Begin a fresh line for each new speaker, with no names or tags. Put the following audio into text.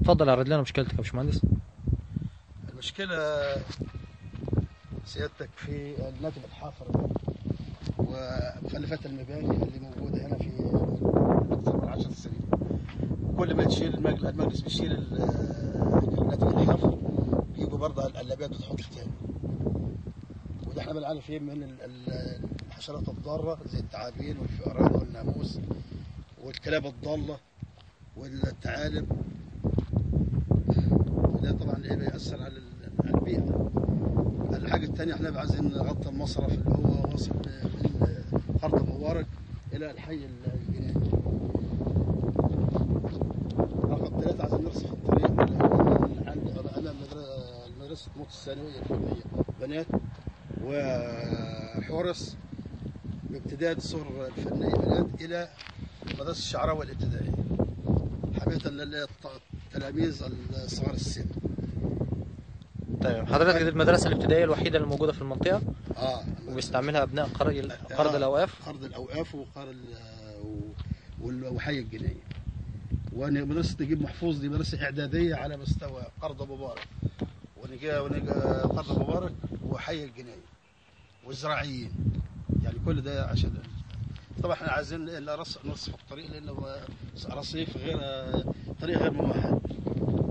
اتفضل اعرض لنا مشكلتك يا باشمهندس
المشكلة سيادتك في الناتج الحافر ده ومخلفات المباني اللي موجودة هنا في أكثر من عشر سنين كل ما تشيل المجلس, المجلس بيشيل ال- الناتج الحافر بيجوا برضه القلابات بتحط تاني وده احنا بنعاني فيه من ال- ال- الحشرات الضارة زي التعابين والفئران والناموس والكلاب الضالة والثعالب وده طبعا ايه بيأثر على ال- على البيئة الحاجة الثانية احنا عايزين نغطي المصرف اللي هو واصل من أرض مبارك إلى الحي الجنائي رقم ثلاثة عايزين نرصف الطريق من من عند أمام مدر- مدرسة موت الثانوية الفنية بنات وحورس بامتداد سور الفنية بنات إلى مدرسة الشعراوي الابتدائية حماية التلاميذ الصغار السن
طيب حضرتك دي المدرسه الابتدائيه الوحيده اللي موجوده في المنطقه
اه
وبيستعملها ابناء قرية قرض
آه.
الاوقاف
قرض الاوقاف وقرض ال- وال- وحي الجنايه وانا مدرسه نجيب محفوظ دي مدرسه اعداديه على مستوى قرض مبارك ونجي ونجي قرض مبارك وحي الجنايه والزراعيين يعني كل ده عشان طبعا احنا عايزين نرص نصف الطريق لانه رصيف غير طريق غير ممهد